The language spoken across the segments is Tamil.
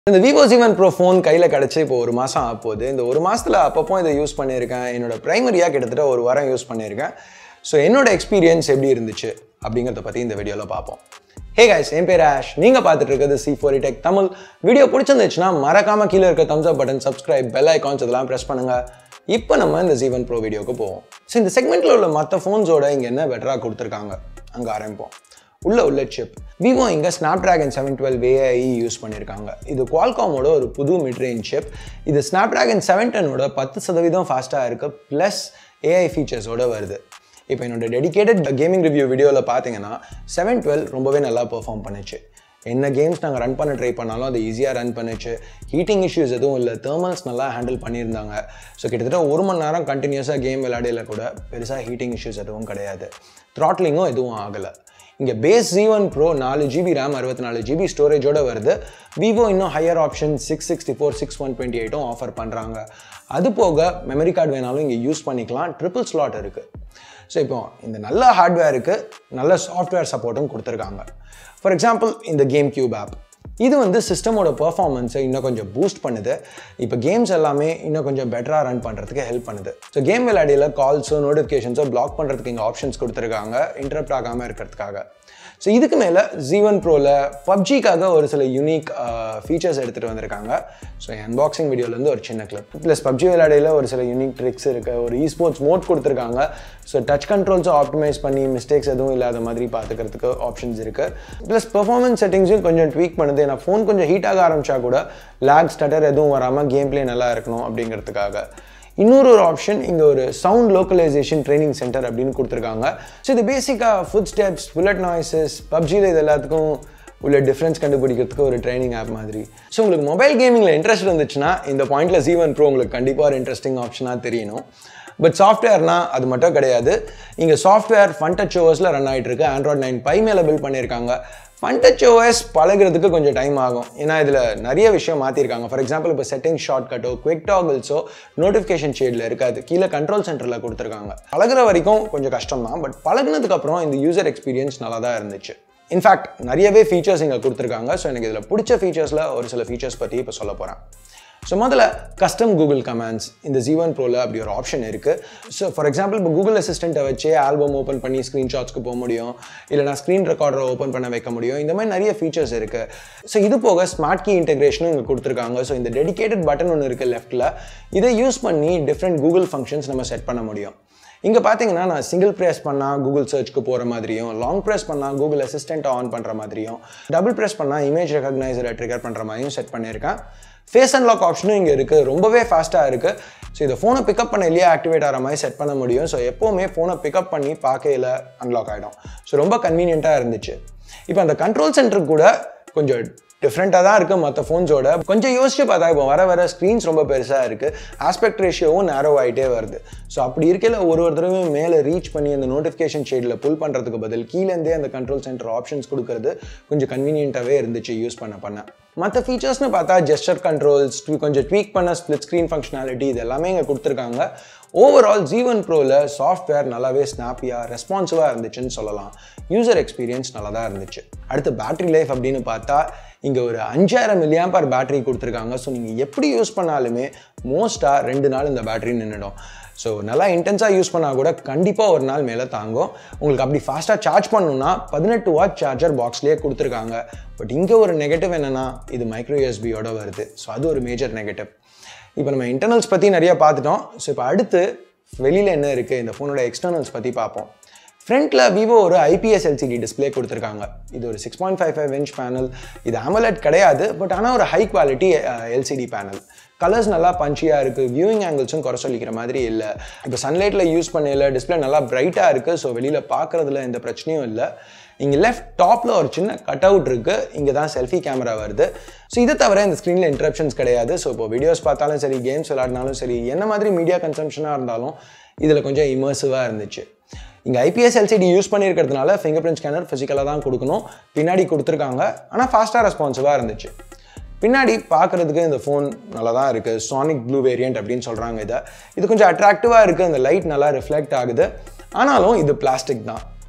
இந்த விவோ சிவன் ப்ரோ ஃபோன் கையில் கிடச்சி இப்போ ஒரு மாதம் ஆக போகுது இந்த ஒரு மாதத்தில் அப்பப்போ இதை யூஸ் பண்ணியிருக்கேன் என்னோட ப்ரைமரியாக கிட்டத்தட்ட ஒரு வாரம் யூஸ் பண்ணியிருக்கேன் ஸோ என்னோட எக்ஸ்பீரியன்ஸ் எப்படி இருந்துச்சு அப்படிங்கிறத பற்றி இந்த வீடியோவில் பார்ப்போம் ஹே கைஸ் என் பேர் ஆஷ் நீங்கள் பார்த்துட்டு இருக்கிறது C four tech Tamil video பிடிச்சிருந்துச்சுன்னா மறக்காம கீழே இருக்க thumbs up button subscribe bell icons இதெல்லாம் ப்ரெஸ் பண்ணுங்கள் இப்போ நம்ம இந்த ஜீவன் ப்ரோ வீடியோக்கு போவோம் ஸோ இந்த செக்மெண்ட்டில் உள்ள மற்ற ஃபோன்ஸோட இங்கே என்ன பெட்டராக கொடுத்துருக்காங்க அங்கே ஆரம்பிப்போம் உள்ள உள்ள சிப் விவோ இங்கே Snapdragon seven twelve AI use பண்ணியிருக்காங்க இது குவால்காமோட ஒரு புது மிட்ரேஞ்ச் சிப் இது ஸ்னாப் ட்ராகன் செவன் டென்னோட பத்து சதவீதம் ஃபாஸ்ட்டாக இருக்குது ப்ளஸ் ஏஐ ஃபீச்சர்ஸோட வருது இப்போ என்னோட டெடிகேட்டட் கேமிங் ரிவ்யூ வீடியோவில் பார்த்தீங்கன்னா செவன் டுவெல் ரொம்பவே நல்லா பெர்ஃபார்ம் பண்ணுச்சு என்ன கேம்ஸ் நாங்கள் ரன் பண்ண ட்ரை பண்ணாலும் அது ஈஸியாக ரன் பண்ணுச்சு ஹீட்டிங் இஷ்யூஸ் எதுவும் இல்லை தேர்மல்ஸ் நல்லா ஹேண்டில் பண்ணியிருந்தாங்க ஸோ கிட்டத்தட்ட ஒரு மணி நேரம் கண்டினியூஸாக கேம் விளையாடையில கூட பெருசாக ஹீட்டிங் இஷ்யூஸ் எதுவும் கிடையாது த்ராட்லிங்கும் எதுவும் ஆகலை இங்கே பேஸ் ஜீவன் ப்ரோ நாலு ஜிபி ரேம் அறுபத்தி நாலு ஜிபி ஸ்டோரேஜோட வருது விவோ இன்னும் higher option six sixty four six one twenty எயிட்டும் ஆஃபர் பண்ணுறாங்க அது போக மெமரி கார்டு வேணாலும் இங்கே யூஸ் பண்ணிக்கலாம் ட்ரிபிள் ஸ்லாட் இருக்குது ஸோ இப்போ இந்த நல்ல ஹார்ட்வேருக்கு நல்ல சாஃப்ட்வேர் சப்போர்ட்டும் கொடுத்துருக்காங்க ஃபார் எக்ஸாம்பிள் இந்த கேம் கியூப் ஆப் இது வந்து சிஸ்டமோட பர்ஃபார்மன்ஸை இன்னும் கொஞ்சம் பூஸ்ட் பண்ணுது இப்போ கேம்ஸ் எல்லாமே இன்னும் கொஞ்சம் பெட்டராக ரன் பண்ணுறதுக்கு ஹெல்ப் பண்ணுது ஸோ கேம் விளையாடியில் கால்ஸோ நோட்டிஃபிகேஷன்ஸோ பிளாக் பண்ணுறதுக்கு இங்கே ஆப்ஷன்ஸ் கொடுத்துருக்காங்க இன்டரப்ட் ஆகாமல் இருக்கிறதுக்காக ஸோ இதுக்கு மேலே ஜீவன் ப்ரோவில் பப்ஜிக்காக ஒரு சில யூனிக் ஃபீச்சர்ஸ் எடுத்துகிட்டு வந்திருக்காங்க ஸோ என் அன்பாக்சிங் வீடியோலேருந்து ஒரு சின்ன கிளிப் ப்ளஸ் பப்ஜி விளையாடையில் ஒரு சில யூனிக் ட்ரிக்ஸ் இருக்குது ஒரு இஸ்போர்ட்ஸ் மோட் கொடுத்துருக்காங்க ஸோ டச் கண்ட்ரோல்ஸும் ஆப்டிமைஸ் பண்ணி மிஸ்டேக்ஸ் எதுவும் இல்லாத மாதிரி பார்த்துக்கிறதுக்கு ஆப்ஷன்ஸ் இருக்குது ப்ளஸ் பெர்ஃபார்மன்ஸ் செட்டிங்ஸும் கொஞ்சம் ட்வீக் பண்ணுது ஏன்னா ஃபோன் கொஞ்சம் ஹீட் ஆக ஆரம்பிச்சா கூட லேக் ஸ்டட்டர் எதுவும் வராமல் கேம் பிளே நல்லா இருக்கணும் அப்படிங்கிறதுக்காக இன்னொரு ஒரு ஆப்ஷன் இங்கே ஒரு சவுண்ட் லோக்கலைசேஷன் ட்ரைனிங் சென்டர் அப்படின்னு கொடுத்துருக்காங்க ஸோ இது பேசிக்காக ஃபுட் ஸ்டெப்ஸ் புல்லட் நாய்ஸஸ் பப்ஜியில் இது எல்லாத்துக்கும் உள்ள டிஃப்ரென்ஸ் கண்டுபிடிக்கிறதுக்கு ஒரு ட்ரைனிங் ஆப் மாதிரி ஸோ உங்களுக்கு மொபைல் கேமிங்கில் இன்ட்ரெஸ்ட் இருந்துச்சுன்னா இந்த பாயிண்ட்டில் ஜீவன் ப்ரோ உங்களுக்கு கண்டிப்பாக ஒரு இன்ட்ரெஸ்டிங் ஆப்ஷனாக தெரியணும் பட் சாஃப்ட்வேர்னா அது மட்டும் கிடையாது இங்கே சாஃப்ட்வேர் ஃபன் டச் ஓவர்ஸில் ரன் ஆகிட்டு இருக்கு ஆண்ட்ராய்ட் நைன் பை மேலே பில்ட் பண்ணியிருக்காங்க ஃபன் டச் ஓஎஸ் பழகிறதுக்கு கொஞ்சம் டைம் ஆகும் ஏன்னா இதில் நிறைய விஷயம் மாற்றிருக்காங்க ஃபார் எக்ஸாம்பிள் இப்போ செட்டிங் ஷார்ட் கட்டோ குவிக் டாகிள்ஸோ நோட்டிஃபிகேஷன் ஷேடில் இருக்காது கீழே கண்ட்ரோல் சென்டரில் கொடுத்துருக்காங்க பழகுற வரைக்கும் கொஞ்சம் கஷ்டம் தான் பட் பழகுனதுக்கப்புறம் இந்த யூசர் எக்ஸ்பீரியன்ஸ் நல்லா தான் இருந்துச்சு இன்ஃபேக்ட் நிறையவே ஃபீச்சர்ஸ் இங்கே கொடுத்துருக்காங்க ஸோ எனக்கு இதில் பிடிச்ச ஃபீச்சர்ஸில் ஒரு சில ஃபீச்சர்ஸ் பற்றி இப்போ சொல்ல போகிறேன் ஸோ முதல்ல கஸ்டம் கூகுள் கமெண்ட்ஸ் இந்த ஜீவன் ப்ரோவில் அப்படி ஒரு ஆப்ஷன் இருக்குது ஸோ ஃபார் எக்ஸாம்பிள் இப்போ கூகுள் அசிஸ்டண்ட்டை வச்சே ஆல்பம் ஓப்பன் பண்ணி ஸ்க்ரீன்ஷாட்ஸ்க்கு போக முடியும் இல்லை நான் ஸ்க்ரீன் ரெக்கார்டரை ஓப்பன் பண்ண வைக்க முடியும் இந்த மாதிரி நிறைய ஃபீச்சர்ஸ் இருக்குது ஸோ இது போக ஸ்மார்ட் கீ இன்டெகிரேஷனும் இங்கே கொடுத்துருக்காங்க ஸோ இந்த டெடிகேட்டட் பட்டன் ஒன்று இருக்குது லெஃப்ட்டில் இதை யூஸ் பண்ணி டிஃப்ரெண்ட் கூகுள் ஃபங்க்ஷன்ஸ் நம்ம செட் பண்ண முடியும் இங்கே பார்த்தீங்கன்னா நான் சிங்கிள் ப்ரெஸ் பண்ணால் கூகுள் சர்ச்சுக்கு போகிற மாதிரியும் லாங் ப்ரெஸ் பண்ணால் கூகுள் அசிஸ்டண்ட்டை ஆன் பண்ணுற மாதிரியும் டபுள் ப்ரெஸ் பண்ணால் இமேஜ் ரெகக்னைசரை ட்ரிகர் பண்ணுற மாதிரியும் செட் பண்ணியிருக்கேன் ஃபேஸ் அன்லாக் ஆப்ஷனும் இங்கே இருக்குது ரொம்பவே ஃபாஸ்ட்டாக இருக்குது ஸோ இதை ஃபோனை பிக்கப் பண்ண இல்லையா ஆக்டிவேட் ஆகிற மாதிரி செட் பண்ண முடியும் ஸோ எப்போவுமே ஃபோனை பிக்கப் பண்ணி பார்க்கையில் அன்லாக் ஆகிடும் ஸோ ரொம்ப கன்வீனியண்ட்டாக இருந்துச்சு இப்போ அந்த கண்ட்ரோல் சென்டருக்கு கூட கொஞ்சம் டிஃப்ரெண்ட்டாக தான் இருக்குது மற்ற ஃபோன்ஸோட கொஞ்சம் யோசிச்சு பார்த்தா இப்போ வர வர ஸ்க்ரீன்ஸ் ரொம்ப பெருசாக இருக்குது ஆஸ்பெக்ட் ரேஷியோவும் நேரோ ஆகிட்டே வருது ஸோ அப்படி இருக்கையில் ஒரு ஒரு தடவையும் மேலே ரீச் பண்ணி அந்த நோட்டிஃபிகேஷன் ஷேடில் புல் பண்ணுறதுக்கு பதில் கீழேருந்தே அந்த கண்ட்ரோல் சென்டர் ஆப்ஷன்ஸ் கொடுக்கறது கொஞ்சம் கன்வீனியண்ட்டாகவே இருந்துச்சு யூஸ் பண்ண பண்ண மற்ற ஃபீச்சர்ஸ்னு பார்த்தா ஜெஸ்டர் கண்ட்ரோல்ஸ் கொஞ்சம் ட்வீக் பண்ண ஸ்ப்ளிட் ஸ்க்ரீன் ஃபங்க்ஷனாலிட்டி இது எல்லாமே இங்கே கொடுத்துருக்காங்க ஓவரால் ஜீவன் ப்ரோவில் சாஃப்ட்வேர் நல்லாவே ஸ்னாப்பியாக ரெஸ்பான்சிவாக இருந்துச்சுன்னு சொல்லலாம் யூசர் எக்ஸ்பீரியன்ஸ் நல்லா தான் இருந்துச்சு அடுத்து பேட்டரி லைஃப் அப்படின்னு பார்த்தா இங்கே ஒரு அஞ்சாயிரம் மில்லியாம் பர் பேட்டரி கொடுத்துருக்காங்க ஸோ நீங்கள் எப்படி யூஸ் பண்ணாலுமே மோஸ்ட்டாக ரெண்டு நாள் இந்த பேட்டரி நின்றுடும் ஸோ நல்லா இன்டென்ஸாக யூஸ் பண்ணால் கூட கண்டிப்பாக ஒரு நாள் மேலே தாங்கும் உங்களுக்கு அப்படி ஃபாஸ்ட்டாக சார்ஜ் பண்ணணும்னா பதினெட்டு வாட் சார்ஜர் பாக்ஸ்லேயே கொடுத்துருக்காங்க பட் இங்கே ஒரு நெகட்டிவ் என்னென்னா இது மைக்ரோ யூஎஸ்பியோட வருது ஸோ அது ஒரு மேஜர் நெகட்டிவ் இப்போ நம்ம இன்டர்னல்ஸ் பற்றி நிறைய பார்த்துட்டோம் ஸோ இப்போ அடுத்து வெளியில் என்ன இருக்குது இந்த ஃபோனோட எக்ஸ்டர்னல்ஸ் பற்றி பார்ப்போம் ஃப்ரண்ட்டில் விவோ ஒரு ஐபிஎஸ் எல்சிடி டிஸ்பிளே கொடுத்துருக்காங்க இது ஒரு six point five five inch panel இது AMOLED கிடையாது பட் ஆனால் ஒரு high quality LCD panel colours நல்லா பஞ்சியாக இருக்குது வியூவிங் ஆங்கிள்ஸும் குறை சொல்லிக்கிற மாதிரி இல்லை இப்போ சன்லைட்டில் யூஸ் பண்ணல டிஸ்பிளே நல்லா பிரைட்டாக இருக்குது ஸோ வெளியில் பார்க்குறதுல எந்த பிரச்சனையும் இல்லை இங்கே லெஃப்ட் டாப்பில் ஒரு சின்ன கட் அவுட் இருக்குது இங்கே தான் செல்ஃபி கேமரா வருது ஸோ இதை தவிர இந்த ஸ்க்ரீனில் இன்ட்ரப்ஷன்ஸ் கிடையாது ஸோ இப்போ வீடியோஸ் பார்த்தாலும் சரி கேம்ஸ் விளாடினாலும் சரி என்ன மாதிரி மீடியா கன்சம்ஷனாக இருந்தாலும் இதில் கொஞ்சம் இமர்சிவாக இருந்துச்சு இங்கே ஐபிஎஸ் எல்சிடி யூஸ் பண்ணியிருக்கிறதுனால ஃபிங்கர் பிரிண்ட் ஸ்கேனர் ஃபிசிக்கலாக தான் கொடுக்கணும் பின்னாடி கொடுத்துருக்காங்க ஆனால் ஃபாஸ்ட்டாக ரெஸ்பான்சிவாக இருந்துச்சு பின்னாடி பார்க்குறதுக்கு இந்த ஃபோன் நல்லா தான் இருக்குது சானிக் ப்ளூ வேரியண்ட் அப்படின்னு சொல்கிறாங்க இதை இது கொஞ்சம் அட்ராக்டிவாக இருக்குது இந்த லைட் நல்லா ரிஃப்ளெக்ட் ஆகுது ஆனாலும் இது பிளாஸ்டிக் தான்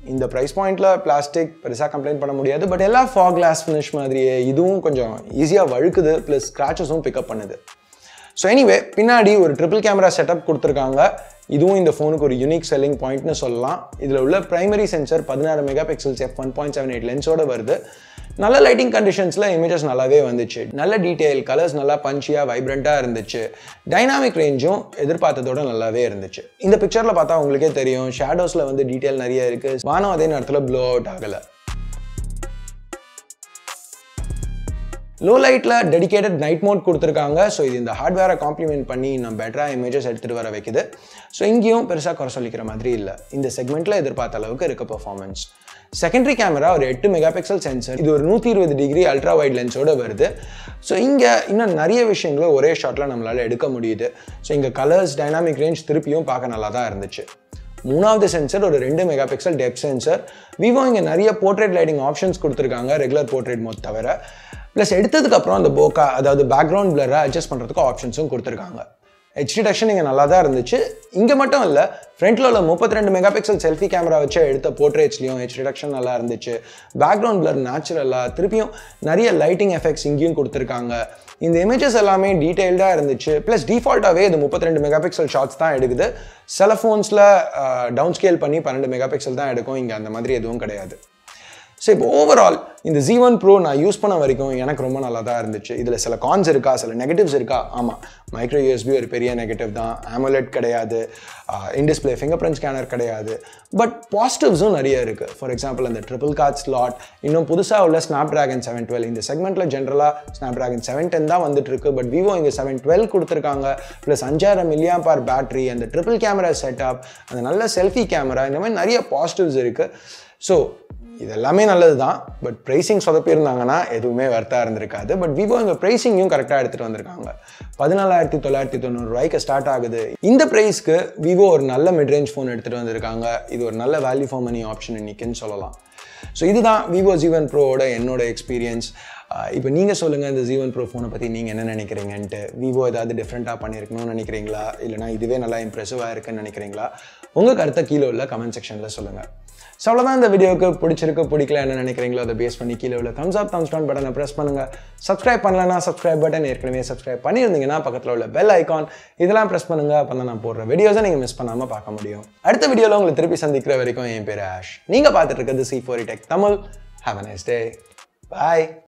இந்த ப்ரைஸ் பாயிண்ட்டில் பிளாஸ்டிக் பெருசாக கம்ப்ளைண்ட் பண்ண முடியாது பட் எல்லா ஃபாக் கிளாஸ் ஃபினிஷ் மாதிரியே இதுவும் கொஞ்சம் ஈஸியாக வழுக்குது ப்ளஸ் ஸ்க்ராச்சஸும் பிக்கப் பண்ணுது ஸோ எனிவே பின்னாடி ஒரு ட்ரிபிள் கேமரா செட்டப் கொடுத்துருக்காங்க இதுவும் இந்த ஃபோனுக்கு ஒரு யூனிக் செல்லிங் பாயிண்ட்னு சொல்லலாம் இதில் உள்ள பிரைமரி சென்சர் பதினாறு megapixels F one point seven eight லென்ஸோட வருது நல்ல லைட்டிங் கண்டிஷன்ஸில் இமேஜஸ் நல்லாவே வந்துச்சு நல்ல டீட்டெயில் கலர்ஸ் நல்லா பஞ்சியாக வைப்ரண்ட்டாக இருந்துச்சு டைனாமிக் ரேஞ்சும் எதிர்பார்த்ததோட நல்லாவே இருந்துச்சு இந்த பிக்சரில் பார்த்தா உங்களுக்கே தெரியும் ஷேடோஸில் வந்து டீட்டெயில் நிறைய இருக்குது வானம் அதே நேரத்தில் ப்ளோ அவுட் ஆகலை லோ லைட்டில் டெடிகேட்டட் நைட் மோட் கொடுத்துருக்காங்க ஸோ இது இந்த ஹார்ட்வேரை காம்ப்ளிமெண்ட் பண்ணி நம்ம பெட்டராக இமேஜஸ் எடுத்துகிட்டு வர வைக்குது ஸோ இங்கேயும் பெருசாக குறை சொல்லிக்கிற மாதிரி இல்லை இந்த செக்மெண்ட்டில் எதிர்பார்த்த அளவுக்கு இருக்க பர்ஃபார்மன்ஸ் செகண்டரி கேமரா ஒரு எட்டு மெகா பிக்சல் சென்சர் இது ஒரு நூற்றி இருபது டிகிரி அல்ட்ரா வைட் லென்ஸோட வருது ஸோ இங்கே இன்னும் நிறைய விஷயங்களை ஒரே ஷாட்டில் நம்மளால் எடுக்க முடியுது ஸோ இங்கே கலர்ஸ் டைனாமிக் ரேஞ்ச் திருப்பியும் பார்க்க நல்லா தான் இருந்துச்சு மூணாவது சென்சர் ஒரு ரெண்டு megapixel depth sensor Vivo இங்கே நிறைய போர்ட்ரேட் லைட்டிங் ஆப்ஷன்ஸ் கொடுத்துருக்காங்க ரெகுலர் போர்ட்ரேட் மோட் தவிர ப்ளஸ் எடுத்ததுக்கப்புறம் அந்த போக்கா அதாவது பேக்ரவுண்ட் பிளரை அட்ஜஸ்ட் பண்ணுறதுக்கு ஆப்ஷன்ஸும் கொடுத்துருக்காங்க ஹெச் டிடக்ஷன் இங்கே நல்லா தான் இருந்துச்சு இங்கே மட்டும் இல்லை ஃப்ரண்ட்டில் உள்ள முப்பத்தி ரெண்டு மெகா பிக்சல் செல்ஃபி கேமரா வச்சு எடுத்த போர்ட்ரேட்ஸ்லையும் ஹெச் டிடக்ஷன் நல்லா இருந்துச்சு பேக்ரவுண்ட் பிளர் நேச்சுரலாக திருப்பியும் நிறைய லைட்டிங் எஃபெக்ட்ஸ் இங்கேயும் கொடுத்துருக்காங்க இந்த இமேஜஸ் எல்லாமே டீட்டெயில்டாக இருந்துச்சு ப்ளஸ் டிஃபால்ட்டாகவே இது முப்பத்தி ரெண்டு மெகா பிக்சல் ஷாட்ஸ் தான் எடுக்குது சில ஃபோன்ஸில் டவுன் ஸ்கேல் பண்ணி பன்னெண்டு மெகா பிக்சல் தான் எடுக்கும் இங்கே அந்த மாதிரி எதுவும் கிடையாது ஸோ இப்போ ஓவரால் இந்த ஜி ஒன் ப்ரோ நான் யூஸ் பண்ண வரைக்கும் எனக்கு ரொம்ப நல்லா தான் இருந்துச்சு இதில் சில கான்ஸ் இருக்கா சில நெகட்டிவ்ஸ் இருக்கா ஆமாம் மைக்ரோ யூஎஸ்பி ஒரு பெரிய நெகட்டிவ் தான் ஆமோலெட் கிடையாது இன்டிஸ்பிளே ஃபிங்கர் பிரிண்ட் ஸ்கேனர் கிடையாது பட் பாசிட்டிவ்ஸும் நிறைய இருக்குது ஃபார் எக்ஸாம்பிள் அந்த ட்ரிபிள் கார்ட் ஸ்லாட் இன்னும் புதுசாக உள்ள ஸ்னாப் ட்ராகன் செவன் டுவெல் இந்த செக்மெண்ட்டில் ஜென்ரலாக ஸ்னாப் ட்ராகன் செவன் டென் தான் வந்துட்டு இருக்கு பட் விவோ இங்கே செவன் டுவெல் கொடுத்துருக்காங்க ப்ளஸ் அஞ்சாயிரம் மில்லியம் பார் பேட்டரி அந்த ட்ரிபிள் கேமரா செட்டப் அந்த நல்ல செல்ஃபி கேமரா இந்த மாதிரி நிறைய பாசிட்டிவ்ஸ் இருக்குது ஸோ இது எல்லாமே நல்லது தான் பட் ப்ரைஸிங் சொதப்பியிருந்தாங்கன்னா எதுவுமே வர்த்தாக இருந்திருக்காது பட் விவோ இங்கே ப்ரைஸிங்கும் கரெக்டாக எடுத்துகிட்டு வந்திருக்காங்க பதினாலாயிரத்தி தொள்ளாயிரத்தி தொண்ணூறு ரூபாய்க்கு ஸ்டார்ட் ஆகுது இந்த ப்ரைஸ்க்கு விவோ ஒரு நல்ல மிட்ரேஞ்ச் ஃபோன் எடுத்துகிட்டு வந்திருக்காங்க இது ஒரு நல்ல வேல்யூ ஃபார் மணி ஆப்ஷன் இன்னைக்குன்னு சொல்லலாம் ஸோ இதுதான் விவோ ஜீவன் ப்ரோவோட என்னோட எக்ஸ்பீரியன்ஸ் இப்போ நீங்கள் சொல்லுங்கள் இந்த ஜீவன் ப்ரோ ஃபோனை பற்றி நீங்கள் என்ன நினைக்கிறீங்கன்ட்டு விவோ ஏதாவது டிஃப்ரெண்ட்டாக பண்ணியிருக்கணும்னு நினைக்கிறீங்களா இல்லைனா இதுவே நல்லா இம்ப்ரெசிவாக இருக்குன்னு நினைக்கிறீங்களா உங்கள் கருத்தை கீழே உள்ள கமெண்ட் செக்ஷனில் சொல்லுங்கள் ஸோ அவ்வளோதான் இந்த வீடியோக்கு பிடிச்சிருக்கு பிடிக்கல என்ன நினைக்கிறீங்களோ அதை பேஸ் பண்ணி கீழே உள்ள தம்ஸ் அப் தம்ஸ் டவுன் பட்டனை ப்ரெஸ் பண்ணுங்கள் சப்ஸ்கிரைப் பண்ணலன்னா சப்ஸ்கிரைப் பட்டன் ஏற்கனவே சப்ஸ்கிரைப் பண்ணியிருந்தீங்கன்னா பக்கத்தில் உள்ள பெல் ஐக்கான் இதெல்லாம் ப்ரெஸ் பண்ணுங்கள் அப்போ தான் நான் போடுற வீடியோஸை நீங்கள் மிஸ் பண்ணாமல் பார்க்க முடியும் அடுத்த வீடியோவில் உங்களை திருப்பி சந்திக்கிற வரைக்கும் என் பேர் ஆஷ் நீங்கள் பார்த்துட்டு இருக்கிறது C four tech Tamil have a nice day bye